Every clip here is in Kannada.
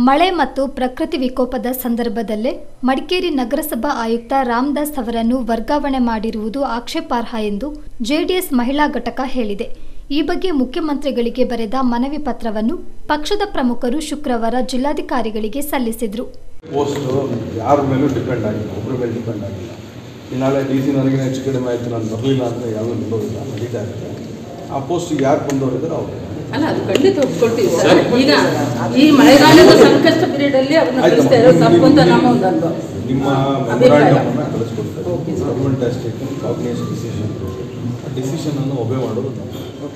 ಮಳೆ ಮತ್ತು ಪ್ರಕೃತಿ ವಿಕೋಪದ ಸಂದರ್ಭದಲ್ಲೇ ಮಡಿಕೇರಿ ನಗರಸಭಾ ಆಯುಕ್ತ ರಾಮದಾಸ್ ಅವರನ್ನು ವರ್ಗಾವಣೆ ಮಾಡಿರುವುದು ಆಕ್ಷೇಪಾರ್ಹ ಎಂದು ಜೆಡಿಎಸ್ ಮಹಿಳಾ ಘಟಕ ಹೇಳಿದೆ ಈ ಬಗ್ಗೆ ಮುಖ್ಯಮಂತ್ರಿಗಳಿಗೆ ಬರೆದ ಮನವಿ ಪತ್ರವನ್ನು ಪಕ್ಷದ ಪ್ರಮುಖರು ಶುಕ್ರವಾರ ಜಿಲ್ಲಾಧಿಕಾರಿಗಳಿಗೆ ಸಲ್ಲಿಸಿದರು ಪೋಸ್ಟು ಯಾರ ಮೇಲೂ ಡಿಪೆಂಡ್ ಆಗಿಲ್ಲ ಒಬ್ಬರ ಮೇಲೆ ಡಿಪೆಂಡ್ ಆಗಿಲ್ಲ ಈ ನಾಳೆ ಡಿ ಸಿ ನನಗೆ ಹೆಚ್ಚು ಕಡಿಮೆ ಆಯಿತು ನಾನು ಬರಲಿಲ್ಲ ಅಂದರೆ ಯಾವುದೂ ನಿಲ್ಲೋದಿಲ್ಲ ನಡೀತಾ ಇರುತ್ತೆ ಆ ಪೋಸ್ಟಿಗೆ ಯಾರು ಬಂದವರಿದ್ದಾರೆ ಅವರು ಅಲ್ಲ ಅದು ಖಂಡಿತ ಒಪ್ಕೊಳ್ತೀವಿ ಸರ್ ಈಗ ಈ ಮಳೆಗಾಲದ ಸಂಕಷ್ಟ ಪೀರಿಯಡ್ ಅಲ್ಲಿ ಅವ್ರನ್ನ ಕಳಿಸ್ತಾ ಇರೋದು ತಪ್ಪು ಅಂತ ನಮ್ಮ ಒಂದು ಅನುಭವ ನಿಮ್ಮ ಅಭಿಪ್ರಾಯ. ಮೆಮೊರಾಂಡಮನ್ನು ಕಳಿಸ್ಕೊಡ್ತಾರೆ government has taken cognizance decision ಆ ಡಿಸಿಷನನ್ನು ಒಬೆ ಮಾಡೋದು ತಪ್ಪು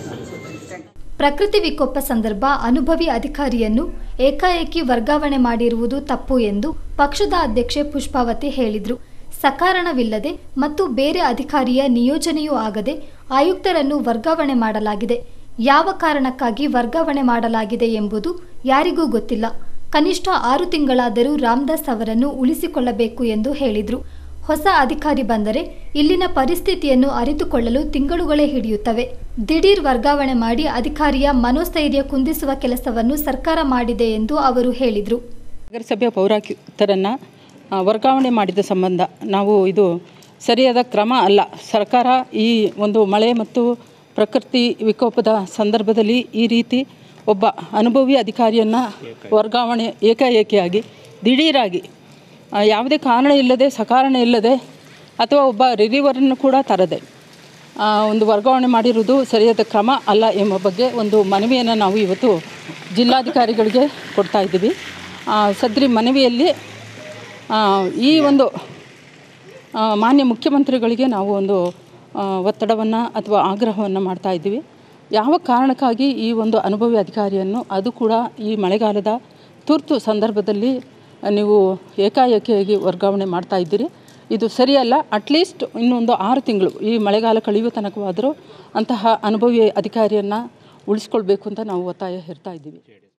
ಪ್ರಕೃತಿ ವಿಕೋಪ ಸಂದರ್ಭ ಅನುಭವಿ ಅಧಿಕಾರಿಯನ್ನು ಏಕಾಏಕಿ ವರ್ಗಾವಣೆ ಮಾಡಿರುವುದು ತಪ್ಪು ಎಂದು ಪಕ್ಷದ ಅಧ್ಯಕ್ಷೆ ಪುಷ್ಪಾವತಿ ಹೇಳಿದರು ಸಕಾರಣವಿಲ್ಲದೆ ಮತ್ತು ಬೇರೆ ಅಧಿಕಾರಿಯ ನಿಯೋಜನೆಯೂ ಆಗದೆ ಆಯುಕ್ತರನ್ನು ವರ್ಗಾವಣೆ ಮಾಡಲಾಗಿದೆ ಯಾವ ಕಾರಣಕ್ಕಾಗಿ ವರ್ಗಾವಣೆ ಮಾಡಲಾಗಿದೆ ಎಂಬುದು ಯಾರಿಗೂ ಗೊತ್ತಿಲ್ಲ ಕನಿಷ್ಠ ಆರು ತಿಂಗಳಾದರೂ ರಾಮದಾಸ್ ಅವರನ್ನು ಉಳಿಸಿಕೊಳ್ಳಬೇಕು ಎಂದು ಹೇಳಿದರು ಹೊಸ ಅಧಿಕಾರಿ ಬಂದರೆ ಇಲ್ಲಿನ ಪರಿಸ್ಥಿತಿಯನ್ನು ಅರಿತುಕೊಳ್ಳಲು ತಿಂಗಳುಗಳೇ ಹಿಡಿಯುತ್ತವೆ ದಿಢೀರ್ ವರ್ಗಾವಣೆ ಮಾಡಿ ಅಧಿಕಾರಿಯ ಮನೋಸ್ಥೈರ್ಯ ಕುಂದಿಸುವ ಕೆಲಸವನ್ನು ಸರ್ಕಾರ ಮಾಡಿದೆ ಎಂದು ಅವರು ಹೇಳಿದರು ನಗರಸಭೆಯ ಪೌರಾಯುಕ್ತರನ್ನು ಆ, ವರ್ಗಾವಣೆ ಮಾಡಿದ ಸಂಬಂಧ ನಾವು ಇದು ಸರಿಯಾದ ಕ್ರಮ ಅಲ್ಲ ಸರ್ಕಾರ ಈ ಒಂದು ಮಳೆ ಮತ್ತು ಪ್ರಕೃತಿ ವಿಕೋಪದ ಸಂದರ್ಭದಲ್ಲಿ ಈ ರೀತಿ ಒಬ್ಬ ಅನುಭವಿ ಅಧಿಕಾರಿಯನ್ನು ವರ್ಗಾವಣೆ ಏಕಾಏಕಿಯಾಗಿ ದಿಢೀರಾಗಿ ಆ, ಯಾವುದೇ ಕಾರಣ ಇಲ್ಲದೆ ಸಕಾರಣ ಇಲ್ಲದೆ ಅಥವಾ ಒಬ್ಬ ರಿಲೀವರನ್ನು ಕೂಡ ತರದೆ ಆ, ಒಂದು ವರ್ಗಾವಣೆ ಮಾಡಿರುವುದು ಸರಿಯಾದ ಕ್ರಮ ಅಲ್ಲ ಎಂಬ ಬಗ್ಗೆ ಒಂದು ಮನವಿಯನ್ನು ನಾವು ಇವತ್ತು ಜಿಲ್ಲಾಧಿಕಾರಿಗಳಿಗೆ ಕೊಡ್ತಾ ಇದ್ದೀವಿ ಆ, ಸದ್ರಿ ಮನವಿಯಲ್ಲಿ ಆ, ಈ ಒಂದು ಆ, ಮಾನ್ಯ ಮುಖ್ಯಮಂತ್ರಿಗಳಿಗೆ ನಾವು ಒಂದು ಒತ್ತಡವನ್ನು ಅಥವಾ ಆಗ್ರಹವನ್ನು ಮಾಡ್ತಾ ಇದ್ದೀವಿ ಯಾವ ಕಾರಣಕ್ಕಾಗಿ ಈ ಒಂದು ಅನುಭವಿ ಅಧಿಕಾರಿಯನ್ನು ಅದು ಕೂಡ ಈ ಮಳೆಗಾಲದ ತುರ್ತು ಸಂದರ್ಭದಲ್ಲಿ ನೀವು ಏಕಾಏಕಿಯಾಗಿ ವರ್ಗಾವಣೆ ಮಾಡ್ತಾ ಇದ್ದೀರಿ ಇದು ಸರಿಯಲ್ಲ ಅಟ್ಲೀಸ್ಟ್ ಇನ್ನೊಂದು ಆರು ತಿಂಗಳು ಈ ಮಳೆಗಾಲ ಕಳೆಯುವ ತನಕವಾದರೂ ಅಂತಹ ಅನುಭವಿ ಅಧಿಕಾರಿಯನ್ನು ಉಳಿಸ್ಕೊಳ್ಬೇಕು ಅಂತ ನಾವು ಒತ್ತಾಯ ಹೇರ್ತಾ ಇದ್ದೀವಿ